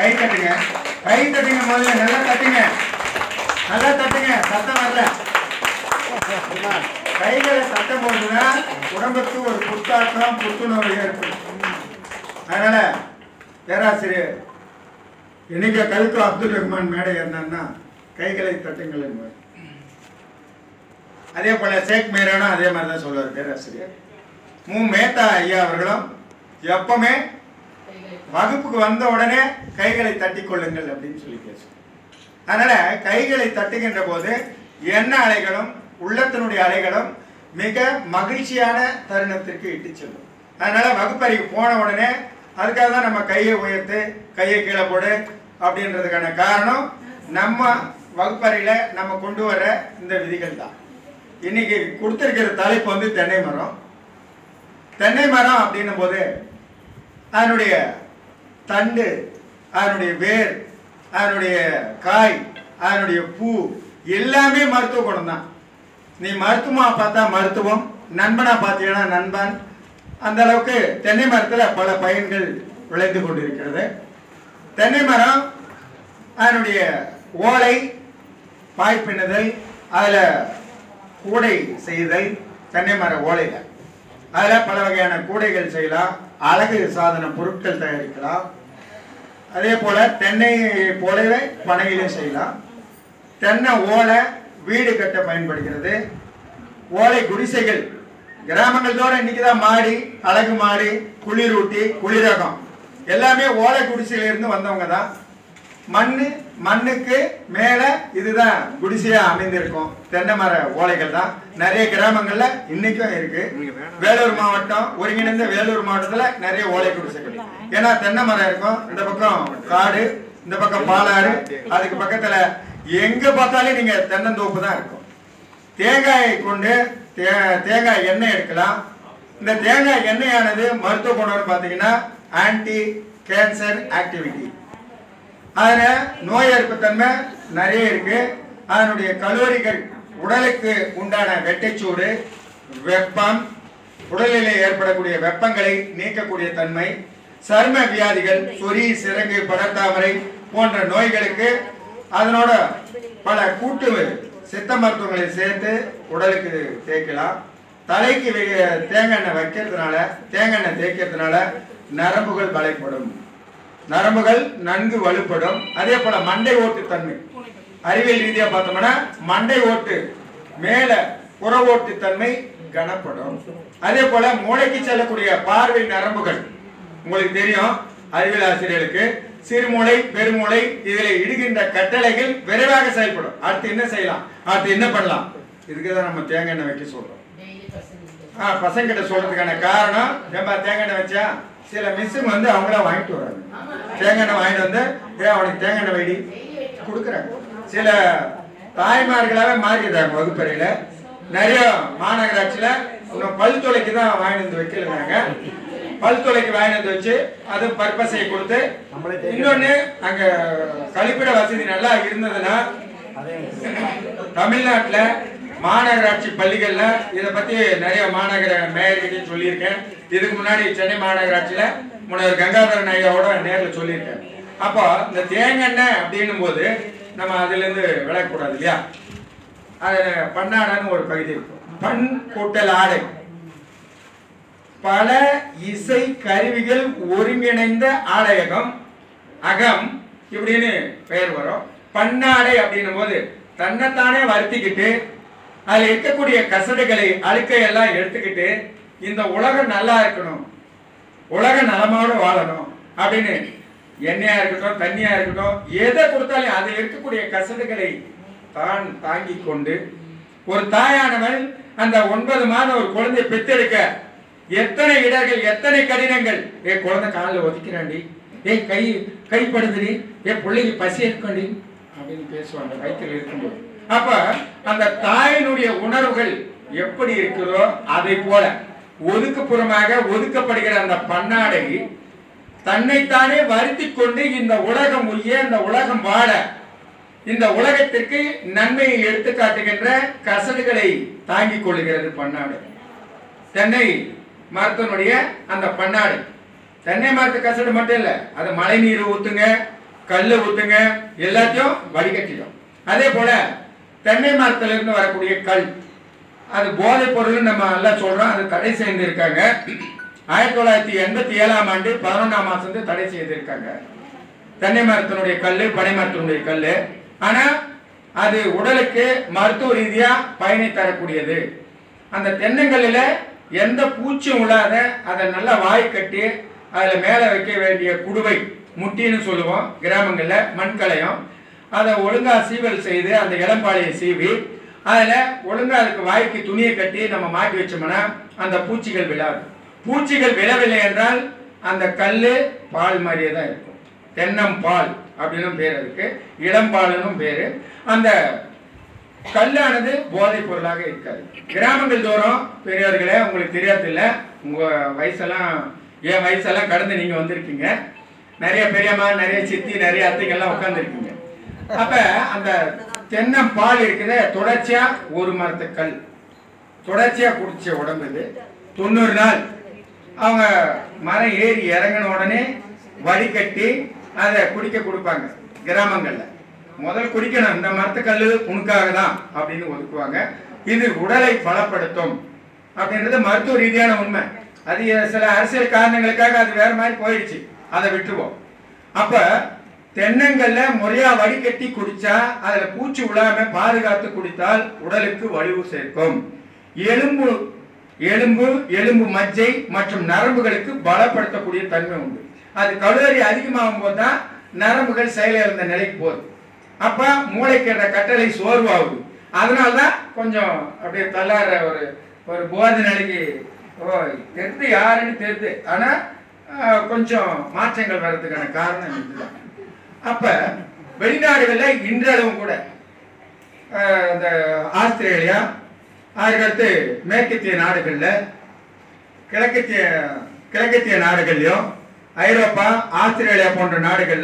கை தட்டுங்க கை தட்டுங்க முதல்ல நல்லா தட்டுங்க நல்லா தட்டுங்க சத்தம் வரல கைகளை தட்டும் போதுதான் உடம்புக்கு ஒரு புத்தாக்கம் புத்துணர்வு ஏற்படும் அதனால பேராசிரியர் இன்னைக்கு கல்கு அப்துல் ரஹ்மான் மேடை ஏறினான்னா கைகளை தட்டுங்கள் என்பார் அதே போல ஷேக் மீரானும் அதே மாதிரி தான் சொல்லுவார் பேராசிரியர் மு மேத்தா ஐயா அவர்களும் எப்பவுமே வகுப்புக்கு வந்த உடனே கைகளை தட்டிக் கொள்ளுங்கள் அப்படின்னு சொல்லி பேசுவோம் அதனால கைகளை தட்டுகின்ற போது எண்ண அலைகளும் உள்ளத்தினுடைய அலைகளும் மிக மகிழ்ச்சியான தருணத்திற்கு இட்டு செல்லும் அதனால வகுப்பறைக்கு போன உடனே அதுக்காக தான் நம்ம கையை உயர்த்து கையை கீழே போடு அப்படின்றதுக்கான காரணம் நம்ம வகுப்பறையில நம்ம கொண்டு வர இந்த விதிகள் தான் இன்னைக்கு கொடுத்திருக்கிற தலைப்பு வந்து தென்னை மரம் தென்னை மரம் அப்படின்னும் போது அதனுடைய தண்டு அதனுடைய வேர் அதனுடைய காய் அதனுடைய பூ எல்லாமே மருத்துவ குணம் தான் நீ மருத்துவமா பார்த்தா மருத்துவம் நண்பனா பார்த்தீங்கன்னா நண்பன் அந்த அளவுக்கு தென்னை மரத்துல பல பயன்கள் விளைந்து கொண்டிருக்கிறது தென்னை மரம் அதனுடைய ஓலை பாய் பின்னுதல் அதில் கூடை செய்தல் தென்னை மர ஓலையில அதில் பல வகையான கூடைகள் செய்யலாம் அழகு சாதன பொருட்கள் தயாரிக்கலாம் அதே போல தென்னை போலவே பனையிலே செய்யலாம் தென்னை ஓலை வீடு கட்ட பயன்படுகிறது ஓலை குடிசைகள் கிராமங்கள் தோற இன்னைக்கு தான் மாடி அழகு மாடி குளிரூட்டி குளிரகம் எல்லாமே ஓலை குடிசையில இருந்து வந்தவங்க தான் மண்ணு மண்ணுக்கு மேல இதுதான் குடிசையா அமைந்திருக்கும் தென்னை மர ஓலைகள் தான் நிறைய கிராமங்கள்ல இன்னைக்கும் இருக்கு வேலூர் மாவட்டம் ஒருங்கிணைந்த வேலூர் மாவட்டத்துல நிறைய ஓலை குடிசைகள் ஏன்னா தென்னை மரம் இருக்கும் இந்த பக்கம் காடு இந்த பக்கம் பாலாறு அதுக்கு பக்கத்துல எங்க பார்த்தாலும் நீங்க தென்னந்தோப்பு தான் இருக்கும் தேங்காயை கொண்டு தே- தேங்காய் எண்ணெய் எடுக்கலாம் இந்த தேங்காய் எண்ணெயானது மருத்துவ குணம்னு பார்த்தீங்கன்னா ஆன்டி கேன்சர் ஆக்டிவிட்டி அதில் நோய் எதிர்ப்பு தன்மை நிறைய இருக்கு அதனுடைய கலோரிகள் உடலுக்கு உண்டான வெட்டைச்சூடு வெப்பம் உடலிலே ஏற்படக்கூடிய வெப்பங்களை நீக்கக்கூடிய தன்மை சர்ம வியாதிகள் சொறி சிறங்கு படர்தாமரை போன்ற நோய்களுக்கு அதனோட பல கூட்டு சித்த மருத்துவங்களை சேர்த்து உடலுக்கு தேய்க்கலாம் தலைக்கு வே- தேங்காய் எண்ணெய் வைக்கிறதுனால தேங்காய் எண்ணெய் தேய்க்கிறதுனால நரம்புகள் பலைப்படும் நரம்புகள் நன்கு வலுப்படும் அதே போல மண்டை ஓட்டு தன்மை அறிவியல் ரீதியா பார்த்தோம்னா மண்டை ஓட்டு மேல புற ஓட்டு தன்மை கனப்படும் அதே போல மூளைக்கு செல்லக்கூடிய பார்வை நரம்புகள் உங்களுக்கு தெரியும் அறிவியல் ஆசிரியர்களுக்கு சிறுமூளை பெருமூளை இதில் இடுகின்ற கட்டளைகள் விரைவாக செயல்படும் அடுத்து என்ன செய்யலாம் அடுத்து என்ன பண்ணலாம் இதுக்கு தான் நம்ம தேங்காய் எண்ணெய் வைக்க சொல்றோம் ஆ பசங்கிட்ட சொல்றதுக்கான காரணம் ஏன்பா தேங்காய் எண்ணெய் வச்சா சில மிஸ்ஸுங்க வந்து அவங்களா வாங்கிட்டு வராங்க தேங்காய் எண்ணெய் வாங்கிட்டு வந்து ஏ அவனுக்கு தேங்காய் எண்ணெய் வைடி கொடுக்குறாங்க சில தாய்மார்களாவே மாறிடுறாங்க வகுப்பறையில நிறைய மாநகராட்சியில இன்னும் பல் துளைக்கு தான் வாங்கிட்டு வந்து வைக்கலங்க பல் துளைக்கு வாங்கிட்டு வந்து வச்சு அது பர்பஸை கொடுத்து இன்னொன்னு அங்க கழிப்பிட வசதி நல்லா இருந்ததுன்னா தமிழ்நாட்டுல மாநகராட்சி பள்ளிகள்ல இத பத்தி நிறைய மாநகர மேயர்கிட்டையும் சொல்லியிருக்கேன் இதுக்கு முன்னாடி சென்னை மாநகராட்சியில முன்னர் கங்காதரன் ஐயாவோட நேர்ல சொல்லியிருக்கேன் அப்போ இந்த தேங்கெண்ணெய் அப்படின்னும் போது நம்ம அதுல இருந்து விளக்கக்கூடாது இல்லையா அது பன்னாடன்னு ஒரு பகுதி இருக்கும் பண் கூட்டல் ஆடை பல இசை கருவிகள் ஒருங்கிணைந்த ஆடையகம் அகம் இப்படின்னு பெயர் வரும் பன்னாடை அப்படின்னும் போது தன்னைத்தானே வருத்திக்கிட்டு அதுல இருக்கக்கூடிய கசடுகளை அழுக்கை எல்லாம் எடுத்துக்கிட்டு இந்த உலகம் நல்லா இருக்கணும் உலக நலமோடு வாழணும் அப்படின்னு எண்ணெயா இருக்கட்டும் தண்ணியா இருக்கட்டும் எதை கொடுத்தாலும் அதில் இருக்கக்கூடிய கசடுகளை தான் தாங்கி கொண்டு ஒரு தாயானவள் அந்த ஒன்பது மாதம் ஒரு குழந்தையை பெத்தெடுக்க எத்தனை இடர்கள் எத்தனை கடினங்கள் ஏ குழந்தை காலில் ஒதுக்கிறாண்டி ஏய் கை கைப்படுதுடி ஏ பிள்ளைக்கு பசி எடுக்கண்டி அப்படின்னு பேசுவாங்க வயிற்றில் இருக்கும்போது அப்ப அந்த தாயினுடைய உணர்வுகள் எப்படி இருக்கிறதோ அதை போல ஒதுக்குப்புறமாக ஒதுக்கப்படுகிற அந்த பன்னாடை தன்னைத்தானே வருத்தி கொண்டு இந்த உலகம் உய்ய இந்த உலகம் வாழ இந்த உலகத்திற்கு நன்மையை எடுத்து காட்டுகின்ற கசடுகளை தாங்கிக் கொள்ளுகிறது பன்னாடு தென்னை மரத்தினுடைய அந்த பன்னாடு தென்னை மரத்து கசடு மட்டும் இல்ல அது மழை நீர் ஊத்துங்க கல்லு ஊத்துங்க எல்லாத்தையும் வடிகட்டிடும் அதே போல தென்னை மரத்துல இருந்து வரக்கூடிய கல் அது போதைப் பொருள் நம்ம எல்லாம் சொல்றோம் அது தடை செய்திருக்காங்க ஆயிரத்தி தொள்ளாயிரத்தி எண்பத்தி ஏழாம் ஆண்டு பதினொன்றாம் மாசம் வந்து தடை செய்திருக்காங்க தென்னை மரத்தினுடைய கல் பனை மரத்தினுடைய கல் ஆனா அது உடலுக்கு மருத்துவ ரீதியா பயனை தரக்கூடியது அந்த தென்னங்கல்லில் எந்த பூச்சியும் விழாத அதை நல்லா வாய் கட்டி அதில் மேலே வைக்க வேண்டிய குடுவை முட்டின்னு சொல்லுவோம் கிராமங்களில் மண்கலையும் அதை ஒழுங்கா சீவல் செய்து அந்த இளம்பாளையை சீவி அதில் ஒழுங்கா அதுக்கு வாய்க்கு துணியை கட்டி நம்ம மாட்டி வச்சோம்னா அந்த பூச்சிகள் விழாது பூச்சிகள் விழவில்லை என்றால் அந்த கல் பால் மாதிரியே தான் இருக்கும் தென்னம் பால் அப்படின்னு பேர் அதுக்கு இளம்பாலுன்னு பேர் அந்த கல்லானது போதைப் பொருளாக இருக்காது கிராமங்கள் தோறும் பெரியவர்களே உங்களுக்கு தெரியாதில்ல உங்க வயசெல்லாம் என் வயசெல்லாம் கடந்து நீங்க வந்திருக்கீங்க நிறைய பெரியம்மா நிறைய சித்தி நிறைய அத்தைங்கெல்லாம் உட்காந்துருக்கீங்க அப்ப அந்த தென்னம் பால் இருக்குது தொடர்ச்சியா ஒரு மரத்து கல் தொடர்ச்சியா குடிச்ச உடம்பு இது தொண்ணூறு நாள் அவங்க மரம் ஏறி இறங்கின உடனே வடிகட்டி அதை குடிக்க கொடுப்பாங்க கிராமங்கள்ல முதல் குடிக்கணும் இந்த மரத்துக்கல்லு உனக்காக தான் அப்படின்னு ஒதுக்குவாங்க இது உடலை பலப்படுத்தும் அப்படின்றது மருத்துவ ரீதியான உண்மை அது சில அரசியல் காரணங்களுக்காக அது வேற மாதிரி போயிடுச்சு அதை விட்டுருவோம் அப்ப தென்னங்கல்ல முறையா வடிகட்டி குடிச்சா அதுல பூச்சி விழாம பாதுகாத்து குடித்தால் உடலுக்கு வலிவு சேர்க்கும் எலும்பு எலும்பு எலும்பு மஜ்ஜை மற்றும் நரம்புகளுக்கு பலப்படுத்தக்கூடிய தன்மை உண்டு அது கலோரி அதிகமாகும் போது தான் நரம்புகள் செயலிழந்த நிலைக்கு போகுது அப்ப மூளைக்கு கட்டளை சோர்வாகுது அதனால தான் கொஞ்சம் அப்படியே தள்ளாடுற ஒரு ஒரு போதை நிலைக்கு ஓ தெரிது யாருன்னு தெரிது ஆனா ஆஹ், கொஞ்சம் மாற்றங்கள் வர்றதுக்கான காரணம் இதுதான் அப்ப வெளிநாடுகளில் இன்றளவும் கூட ஆஹ், இந்த ஆஸ்திரேலியா அதுக்கடுத்து மேற்கத்திய நாடுகள்ல கிழக்கத்திய கிழக்கத்திய நாடுகள்லையும் ஐரோப்பா ஆஸ்திரேலியா போன்ற நாடுகள்ல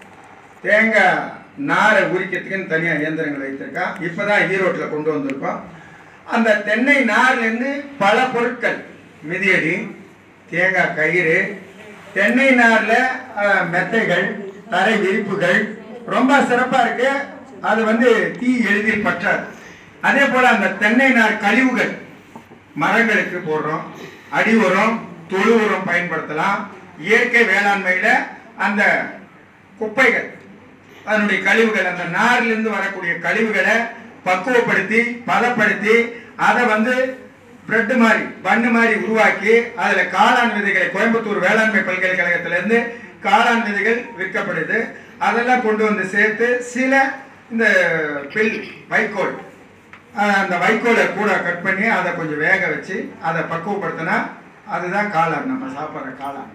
தேங்காய் நாரை உரிக்கிறதுக்குன்னு தனியாக இயந்திரங்கள் வைத்திருக்கான் இப்போதான் ஈரோட்டில் கொண்டு வந்திருக்கோம் அந்த தென்னை நார்லேருந்து பல பொருட்கள் மிதியடி தேங்காய் கயிறு தென்னை நாரில் மெத்தைகள் தரை விரிப்புகள் ரொம்ப சிறப்பாக இருக்கு அது வந்து தீ எளிதில் பற்றாது அதே போல் அந்த தென்னை நார் கழிவுகள் மரங்களுக்கு போடுறோம் அடி உரம் தொழு உரம் பயன்படுத்தலாம் இயற்கை வேளாண்மையில அந்த குப்பைகள் அதனுடைய கழிவுகள் அந்த நாரிலிருந்து வரக்கூடிய கழிவுகளை பக்குவப்படுத்தி பதப்படுத்தி அதை வந்து பிரெட் மாதிரி பண்ணு மாதிரி உருவாக்கி அதுல காளான் விதைகளை கோயம்புத்தூர் வேளாண்மை பல்கலைக்கழகத்திலிருந்து காளான் விதைகள் விற்கப்படுது அதெல்லாம் கொண்டு வந்து சேர்த்து சில இந்த பில் வைக்கோல் ஆஹ் அந்த வைக்கோலை கூட கட் பண்ணி அதை கொஞ்சம் வேக வச்சு அதை பக்குவப்படுத்தினா அதுதான் காளான் நம்ம சாப்பிட்ற காளான்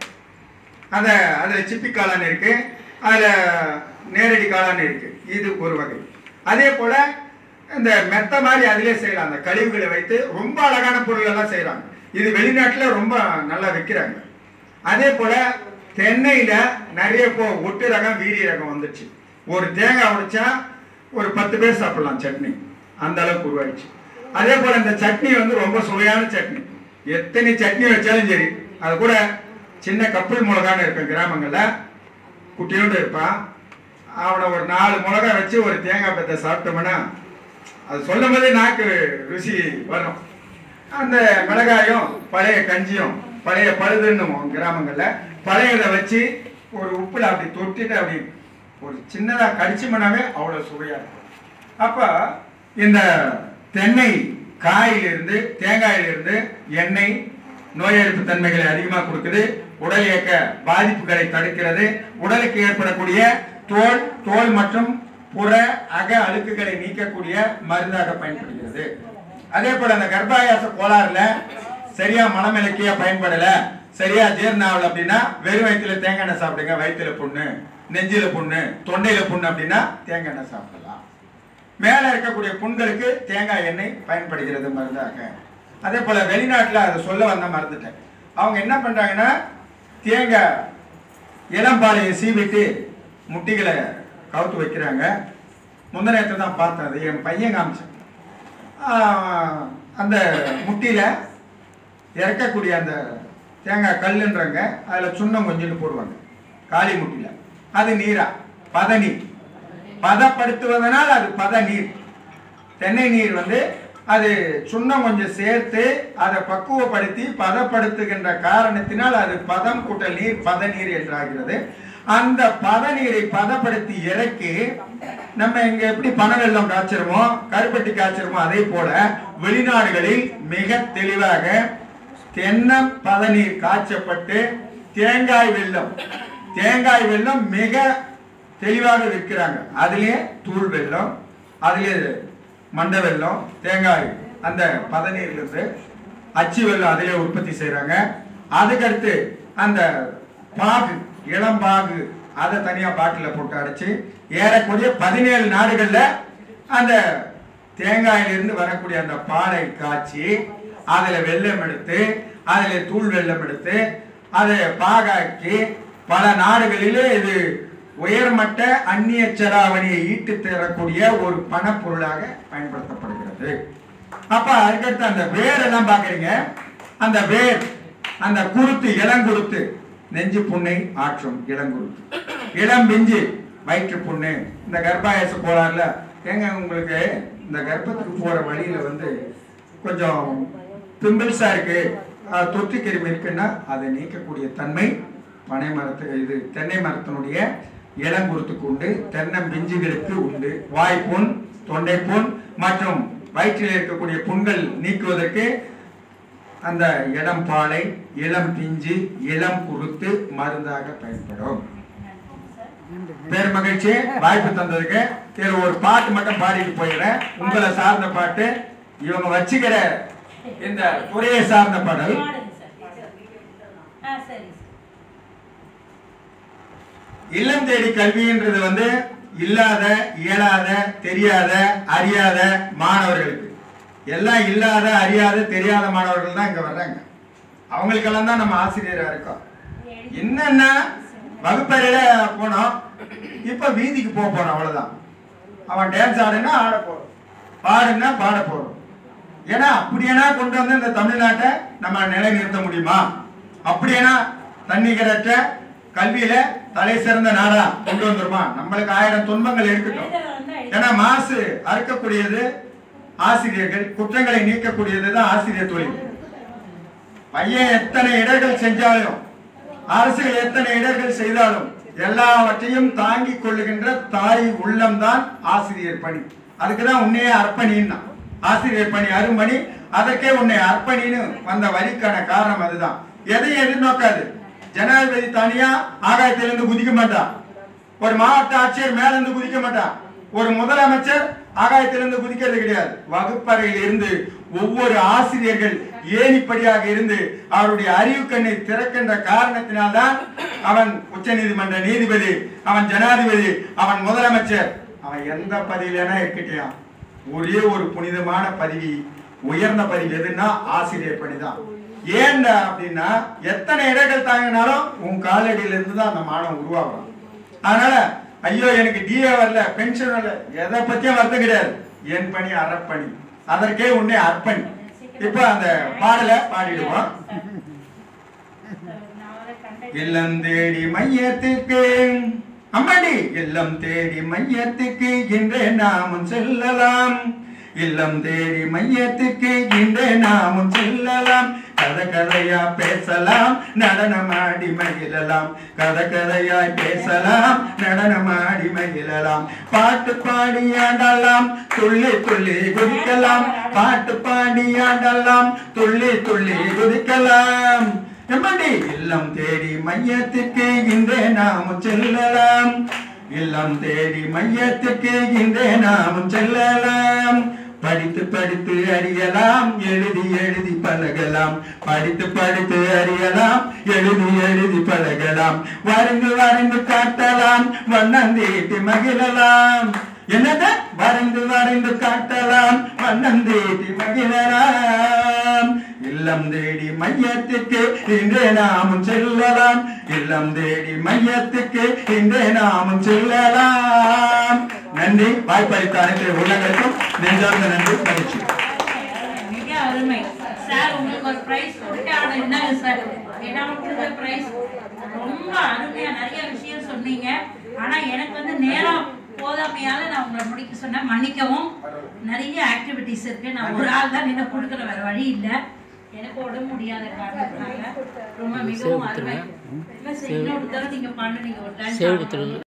அதை அதில் சிப்பி காளான் இருக்கு அதில் நேரடி காளான் இருக்கு இது ஒரு வகை அதே போல இந்த மெத்த மாதிரி அதிலே செய்யலாம் அந்த கழிவுகளை வைத்து ரொம்ப அழகான பொருள் எல்லாம் செய்கிறாங்க இது வெளிநாட்டில் ரொம்ப நல்லா விற்கிறாங்க அதே போல தென்னையில் நிறைய இப்போ ஒட்டு ரகம் வீரிய ரகம் வந்துச்சு ஒரு தேங்காய் உடைச்சா ஒரு பத்து பேர் சாப்பிடலாம் சட்னி அந்த அளவுக்கு உருவாயிடுச்சு அதே போல இந்த சட்னி வந்து ரொம்ப சுவையான சட்னி எத்தனை சட்னி வச்சாலும் சரி அது கூட சின்ன கப்பல் மிளகான்னு இருக்கும் கிராமங்கள்ல குட்டியோண்டு இருப்பான் அவனை ஒரு நாலு மிளகா வச்சு ஒரு தேங்காய் பத்தை சாப்பிட்டோம்னா அது சொல்லும் போதே நாக்கு ருசி வரும் அந்த மிளகாயும் பழைய கஞ்சியும் பழைய பழுதுன்னுவோம் கிராமங்கள்ல பழையதை வச்சு ஒரு உப்புல அப்படி தொட்டிட்டு அப்படி ஒரு சின்னதா கடிச்சோம்னாவே அவ்வளவு சுவையா இருக்கும் அப்ப இந்த தென்னை காயிலிருந்து தேங்காயிலிருந்து எண்ணெய் நோய் எதிர்ப்பு தன்மைகளை அதிகமாக கொடுக்குது உடல் இயக்க பாதிப்புகளை தடுக்கிறது உடலுக்கு ஏற்படக்கூடிய தோல் தோல் மற்றும் புற அக அழுக்குகளை நீக்கக்கூடிய மருந்தாக பயன்படுகிறது அதே போல அந்த கர்ப்பாயாச கோளாறுல சரியா மனமிளக்கியா பயன்படல சரியா ஜீரணம் ஆகல அப்படின்னா வெறும் வயிற்றுல தேங்காய் எண்ணெய் சாப்பிடுங்க வயிற்றுல புண்ணு நெஞ்சில புண்ணு தொண்டையில புண்ணு அப்படின்னா தேங்காய் எண்ணெய் சாப்பிடலாம் மேல இருக்கக்கூடிய புண்களுக்கு தேங்காய் எண்ணெய் பயன்படுகிறது மருந்தாக அதே போல வெளிநாட்டுல அதை சொல்ல வந்த மறந்துட்டேன் அவங்க என்ன பண்றாங்கன்னா தேங்காய் இளம்பாலையை சீவிட்டு முட்டிகளை கவுத்து வைக்கிறாங்க முந்தினத்தை தான் பார்த்தேன் அது என் பையன் காமிச்சேன் ஆஹ், அந்த முட்டியில இறக்கக்கூடிய அந்த தேங்காய் கல்லுன்றாங்க அதில் சுண்ணம் கொஞ்சோண்டு போடுவாங்க காளி முட்டியில் அது நீரா பதநீர் பதப்படுத்துவதனால் அது பதநீர் தென்னை நீர் வந்து அது சுண்ணம் கொஞ்சம் சேர்த்து அதை பக்குவப்படுத்தி பதப்படுத்துகின்ற காரணத்தினால் அது பதம் கூட்டல் நீர் பதநீர் என்றாகிறது அந்த பதநீரை பதப்படுத்தி இறக்கி நம்ம இங்க எப்படி பனவெல்லம் காய்ச்சிருமோ கருப்பட்டி காய்ச்சிருமோ அதே போல வெளிநாடுகளில் மிக தெளிவாக தென்னை பதநீர் காய்ச்சப்பட்டு தேங்காய் வெல்லம் தேங்காய் வெல்லம் மிக தெளிவாக விற்கிறாங்க அதுலயே தூள் வெல்லம் அதுலயே மண்டை வெல்லம் தேங்காய் அந்த பதநீர்லேருந்து அச்சு வெல்லம் அதிலே உற்பத்தி செய்கிறாங்க அதுக்கடுத்து அந்த பாகு இளம் பாகு அதை தனியாக பாட்டில் போட்டு அடைச்சி ஏறக்கூடிய பதினேழு நாடுகளில் அந்த தேங்காயிலிருந்து வரக்கூடிய அந்த பாலை காய்ச்சி அதில் வெல்லம் எடுத்து அதில் தூள் வெல்லம் எடுத்து அதை பாகாக்கி பல நாடுகளிலே இது உயர்மட்ட அந்நிய செலாவணியை ஈட்டு தரக்கூடிய ஒரு பணப்பொருளாக பயன்படுத்தப்படுகிறது அப்ப அதுக்கடுத்து அந்த வேர் எல்லாம் பாக்குறீங்க அந்த வேர் அந்த குருத்து இளங்குருத்து நெஞ்சு புண்ணை ஆற்றும் இளங்குருத்து இளம் பிஞ்சு வயிற்று புண்ணு இந்த கர்ப்பாயச கோளாறுல ஏங்க உங்களுக்கு இந்த கர்ப்பத்துக்கு போற வழியில வந்து கொஞ்சம் பிம்பிள்ஸா இருக்கு அஹ், தொற்று கிருமி இருக்குன்னா அதை நீக்கக்கூடிய தன்மை பனை மரத்து இது தென்னை மரத்தினுடைய இளங்குருத்துக்கு உண்டு தென்னம்பிஞ்சுகளுக்கு உண்டு வாய்ப்புண் தொண்டைப்புண் மற்றும் வயிற்றில் இருக்கக்கூடிய புண்கள் நீக்குவதற்கு அந்த இளம் பாலை இளம் பிஞ்சு இளம் குருத்து மருந்தாக பயன்படும் பேர் மகிழ்ச்சி வாய்ப்பு தந்ததுக்கு இதுல ஒரு பாட்டு மட்டும் பாடிட்டு போயிடுறேன் உங்களை சார்ந்த பாட்டு இவங்க வச்சுக்கிற இந்த துறையை சார்ந்த பாடல் பாடுங்க சார் ஆ சரி சார் இல்லம் தேடி கல்வின்றது வந்து இல்லாத இயலாத தெரியாத அறியாத மாணவர்களுக்கு எல்லாம் இல்லாத அறியாத தெரியாத மாணவர்கள் தான் இங்க வர்றாங்க அவங்களுக்கெல்லாம் தான் நம்ம ஆசிரியரா இருக்கோம் என்னன்னா வகுப்பறையில போனோம் இப்ப வீதிக்கு போக போறோம் அவ்வளவுதான் அவன் டான்ஸ் ஆடுனா ஆட போறோம் பாடுனா பாட போறோம் ஏன்னா அப்படியேனா கொண்டு வந்து இந்த தமிழ்நாட்டை நம்ம நிலைநிறுத்த முடியுமா அப்படியேனா தன்னிகரற்ற கல்வியில தலை சிறந்த நாடா கொண்டு வந்துருமா நம்மளுக்கு ஆயிரம் துன்பங்கள் இருக்கட்டும் ஏன்னா மாசு அறுக்கக்கூடியது ஆசிரியர்கள் குற்றங்களை நீக்கக்கூடியது தான் ஆசிரியர் தொழில் பையன் எத்தனை இடர்கள் செஞ்சாலும் அரசுகள் எத்தனை இடர்கள் செய்தாலும் எல்லாவற்றையும் தாங்கிக் கொள்ளுகின்ற தாய் உள்ளம்தான் ஆசிரியர் பணி அதுக்குதான் உன்னையே அர்ப்பணின்னா ஆசிரியர் பணி அரும்பணி அதற்கே உன்னை அர்ப்பணின்னு வந்த வரிக்கான காரணம் அதுதான் எதையும் எதிர்நோக்காது ஜனாதிபதி தனியா ஆகாயத்திலிருந்து குதிக்க மாட்டான் ஒரு மாவட்ட ஆட்சியர் மேல இருந்து குதிக்க மாட்டான் ஒரு முதலமைச்சர் ஆகாயத்திலிருந்து குதிக்கிறது கிடையாது வகுப்பறையில் இருந்து ஒவ்வொரு ஆசிரியர்கள் ஏணிப்படியாக இருந்து அவருடைய அறிவு கண்ணை திறக்கின்ற காரணத்தினால்தான் அவன் உச்ச நீதிமன்ற நீதிபதி அவன் ஜனாதிபதி அவன் முதலமைச்சர் அவன் எந்த பதவியிலனா இருக்கட்டும் ஒரே ஒரு புனிதமான பதவி உயர்ந்த பதவி எதுன்னா ஆசிரியர் பணிதான் ஏன்டா அப்படின்னா எத்தனை இடங்கள் தாங்கினாலும் உன் காலடியில இருந்து தான் அந்த மாணவன் உருவாகும் அதனால ஐயோ எனக்கு டிஏ வரல பென்ஷன் வரல எதை பத்தியும் வருத்தம் கிடையாது என் பணி அறப்பணி அதற்கே உன்னை அர்ப்பணி இப்ப அந்த பாடலை பாடிடுவோம் நான் வர கண்டக்டர் இல்லம் தேடி மையத்துக்கு அம்மாடி இல்லம் தேடி மையத்துக்கு இன்றே நாமும் செல்லலாம் இல்லம் தேடி மையத்துக்கு இன்றே நாமும் செல்லலாம் கதை கதையா பேசலாம் நடனமாடி மகிழலாம் கதை கதையாய் பேசலாம் நடனமாடி மகிழலாம் பாட்டு பாடி ஆடலாம் துள்ளி துள்ளி குதிக்கலாம் பாட்டு பாடி ஆடலாம் துள்ளி துள்ளி குதிக்கலாம் எம்மடி இல்லம் தேடி மையத்துக்கு இன்றே நாமும் செல்லலாம் இல்லம் தேடி மையத்துக்கு இன்றே நாமும் செல்லலாம் படித்து படித்து அறியலாம் எழுதி எழுதி பழகலாம் படித்து படித்து அறியலாம் எழுதி எழுதி பழகலாம் வரைந்து வரைந்து காட்டலாம் வண்ணம் தீட்டி மகிழலாம் என்னது வரைந்து வரைந்து காட்டலாம் வண்ணம் தீட்டி மகிழலாம் இல்லம் தேடி மையத்துக்கு இன்றே நாமும் செல்லலாம் இல்லம் தேடி மையத்துக்கு இன்றே நாமும் செல்லலாம் நன்றி வாய்ப்பளித்த அனைத்து உள்ளங்களுக்கும் நெஞ்சார்ந்த நன்றி மகிழ்ச்சி மிக அருமை சார் உங்களுக்கு ஒரு பிரைஸ் கொடுத்தே ஆகணும் என்னங்க சார் என்னால கொடுத்த பிரைஸ் ரொம்ப அருமையா நிறைய விஷயம் சொன்னீங்க ஆனா எனக்கு வந்து நேரம் போதாமையால நான் உங்களை முடிக்க சொன்னேன் மன்னிக்கவும் நிறைய ஆக்டிவிட்டிஸ் இருக்கு நான் ஒரு ஆள் தான் நின்று கொடுக்குற வேற வழி இல்லை எனக்கு உடம்பு முடியாத காரணத்தினால ரொம்ப மிகவும் அருமை இல்லை, சரி, இன்னொரு தடவை நீங்க பண்ணுனீங்க ஒரு டைம்